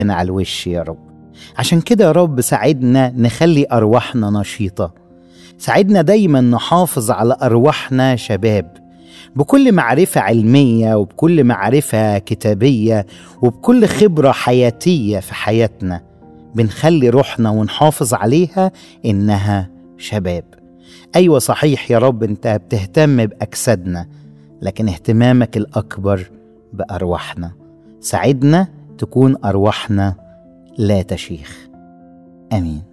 على الوش يا رب عشان كده يا رب ساعدنا نخلي أرواحنا نشيطة ساعدنا دايما نحافظ على أرواحنا شباب بكل معرفة علمية وبكل معرفة كتابية وبكل خبرة حياتية في حياتنا بنخلي روحنا ونحافظ عليها إنها شباب أيوة صحيح يا رب أنت بتهتم بأجسادنا لكن اهتمامك الأكبر بأرواحنا ساعدنا تكون أرواحنا لا تشيخ آمين